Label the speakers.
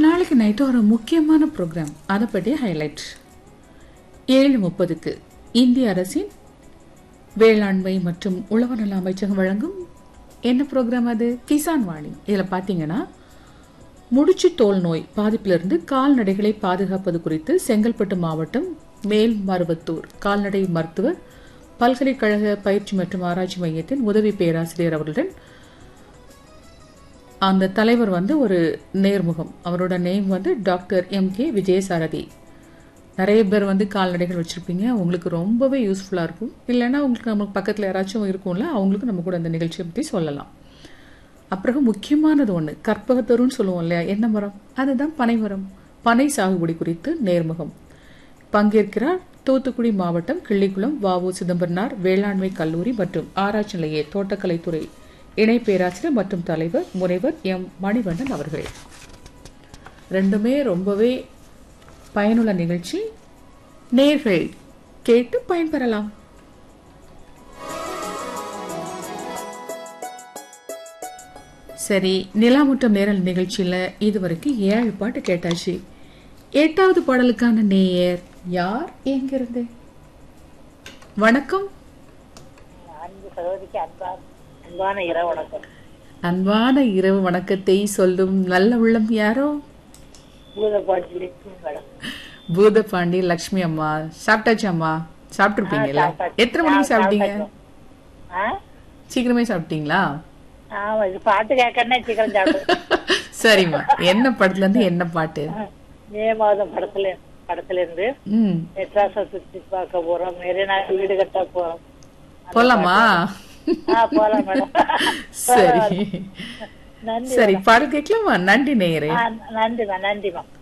Speaker 1: நாளைக்கு நைட்டு ஒரு முக்கியமான ப்ரோக்ராம் அதை பற்றி ஹைலைட் ஏழு முப்பதுக்கு இந்திய அரசின் வேளாண்மை மற்றும் உழவர் நல அமைச்சகம் வழங்கும் என்ன ப்ரோக்ராம் அது கிசான் வாணி இதில் பார்த்தீங்கன்னா முடிச்சு தோல் நோய் பாதிப்பிலிருந்து கால்நடைகளை பாதுகாப்பது குறித்து செங்கல்பட்டு மாவட்டம் மேல்மருவத்தூர் கால்நடை மருத்துவர் பல்கலைக்கழக பயிற்சி மற்றும் ஆராய்ச்சி மையத்தின் உதவி பேராசிரியர் அவர்களுடன் அந்த தலைவர் வந்து ஒரு நேர்முகம் அவரோட நேம் வந்து டாக்டர் எம் கே விஜயசாரதி நிறைய பேர் வந்து கால்நடைகள் வச்சுருப்பீங்க உங்களுக்கு ரொம்பவே யூஸ்ஃபுல்லாக இருக்கும் இல்லைன்னா உங்களுக்கு நமக்கு பக்கத்தில் யாராச்சும் இருக்கும்ல அவங்களுக்கு நம்ம கூட அந்த நிகழ்ச்சியை பற்றி சொல்லலாம் அப்புறம் முக்கியமானது ஒன்று கற்பகத்தருன்னு சொல்லுவோம் இல்லையா என்ன மரம் அதுதான் பனை மரம் பனை சாகுபடி குறித்து நேர்முகம் பங்கேற்கிறார் தூத்துக்குடி மாவட்டம் கிள்ளிக்குளம் வாவு சிதம்பரனார் வேளாண்மை கல்லூரி மற்றும் ஆராய்ச்சி நிலைய தோட்டக்கலைத்துறை இணை பேராசிரியர் மற்றும் தலைவர் முனைவர் எம் மணிவண்ணன் அவர்கள் ரெண்டுமே ரொம்பவே பயனுள்ள நிகழ்ச்சி நேர்கள் கேட்டு பயன்பெறலாம் சரி நிலாமுட்டம் நேரல் நிகழ்ச்சியில் இதுவரைக்கும் ஏழு பாட்டு கேட்டாச்சு எட்டாவது பாடலுக்கான நேயர் யார் எங்கிருந்து வணக்கம்
Speaker 2: அன்பு சகோதரிக்கு அன்பா அன்பான இரவு வணக்கம்
Speaker 1: அன்பான இரவு வணக்கத்தை சொல்லும் நல்ல உள்ளம் யாரோ
Speaker 2: பூதப்பாட்டி லட்சுமி மேடம்
Speaker 1: பூதபாண்டி லக்ஷ்மி அம்மா சாப்பிட்டாச்சு அம்மா சாப்பிட்டுருப்பீங்கல்ல
Speaker 2: சாப்பிட்டாச்சு.
Speaker 1: எத்தனை மணிக்கு சாப்பிட்டீங்க
Speaker 2: ஆ
Speaker 1: சீக்கிரமே சாப்பிட்டீங்களா
Speaker 2: ஆமா இது பாட்டு கேட்கறேன்னா சீக்கிரம் சாப்பிடுவேன்
Speaker 1: சரிம்மா என்ன படத்துல இருந்து என்ன பாட்டு
Speaker 2: மே மாதம் படத்துல படத்துல இருந்து
Speaker 1: ம்
Speaker 2: மெட்ராஸை சுத்தி பார்க்க போறோம் மெரினா வீடு கட்ட போறோம்
Speaker 1: போலாமா
Speaker 2: ஆ போலாம் மேடம்
Speaker 1: சரி
Speaker 2: நன்றி
Speaker 1: சரி பாடல் கேட்கலாமா நன்றி நேயரே
Speaker 2: ஆ, நன்றிம்மா நன்றிம்மா